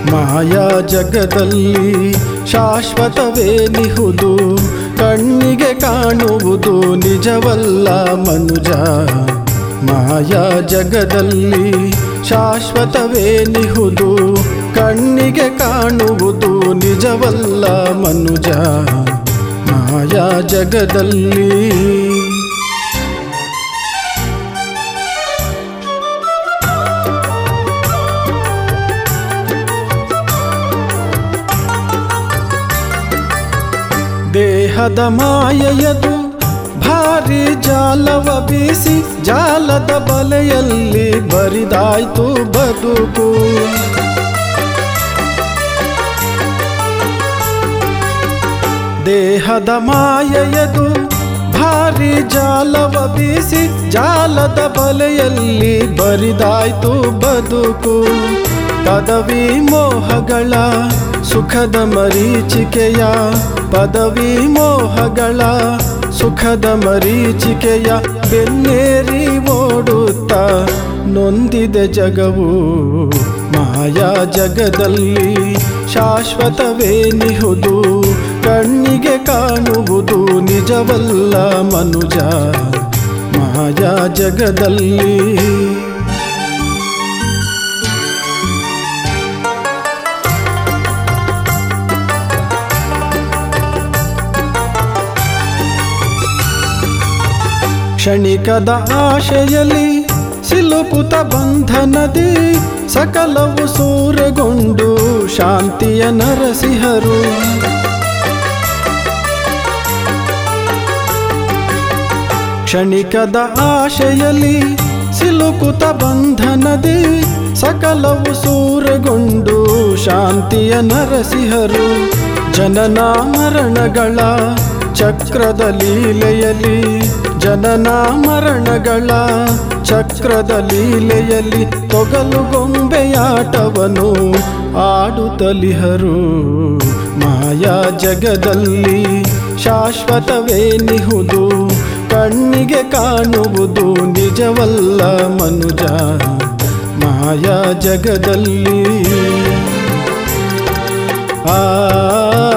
ಮಾಯಾ ಜಗದಲ್ಲಿ ಶಾಶ್ವತವೇನಿಹುದು ಕಣ್ಣಿಗೆ ಕಾಣುವುದು ನಿಜವಲ್ಲ ಮನುಜ ಮಾಯಾ ಜಗದಲ್ಲಿ ಶಾಶ್ವತವೇನಿಹುದು ಕಣ್ಣಿಗೆ ಕಾಣುವುದು ನಿಜವಲ್ಲ ಮನುಜ ಮಾಯಾ ಜಗದಲ್ಲಿ ದೇಹದ ಮಾಯೆಯದು ಭಾರಿ ಜಾಲವ ಬೀಸಿ ಜಾಲದ ಬಲೆಯಲ್ಲಿ ಬರಿದಾಯ್ತು ಬದುಕು ದೇಹದ ಮಾಯೆಯದು ಭಾರಿ ಜಾಲವ ಬೀಸಿ ಜಾಲದ ಬಲೆಯಲ್ಲಿ ಬರಿದಾಯ್ತು ಬದುಕು ಪದವಿ ಮೋಹಗಳ ಸುಖದ ಮರೀಚಿಕೆಯ ಪದವಿ ಮೋಹಗಳ ಸುಖದ ಮರೀಚಿಕೆಯ ಬೆನ್ನೇರಿ ಓಡುತ್ತ ನೊಂದಿದೆ ಜಗವು ಮಾಯಾ ಜಗದಲ್ಲಿ ಶಾಶ್ವತವೇನಿಹುದು ಕಣ್ಣಿಗೆ ಕಾಣುವುದು ನಿಜವಲ್ಲ ಮನುಜ ಮಾಯಾ ಜಗದಲ್ಲಿ ಕ್ಷಣಿಕದ ಆಶೆಯಲ್ಲಿ ಸಿಲುಕುತ ಬಂಧನದಿ ಸಕಲವು ಸೂರೆಗೊಂಡು ಶಾಂತಿಯ ನರಸಿಹರು ಕ್ಷಣಿಕದ ಆಶೆಯಲ್ಲಿ ಸಿಲುಕುತ ಬಂಧನದಿ ಸಕಲವು ಸೂರೆಗೊಂಡು ಶಾಂತಿಯ ನರಸಿಹರು ಜನನ ಮರಣಗಳ ಚಕ್ರದ ಲೀಲೆಯಲ್ಲಿ ಜನನ ಮರಣಗಳ ಚಕ್ರದ ಲೀಲೆಯಲ್ಲಿ ತೊಗಲು ಗೊಂಬೆಯಾಟವನು ಆಡುತ್ತಲಿಹರು ಮಾಯಾ ಜಗದಲ್ಲಿ ಶಾಶ್ವತವೇನಿಹುದು ಕಣ್ಣಿಗೆ ಕಾಣುವುದು ನಿಜವಲ್ಲ ಮನುಜ ಮಾಯಾ ಜಗದಲ್ಲಿ ಆ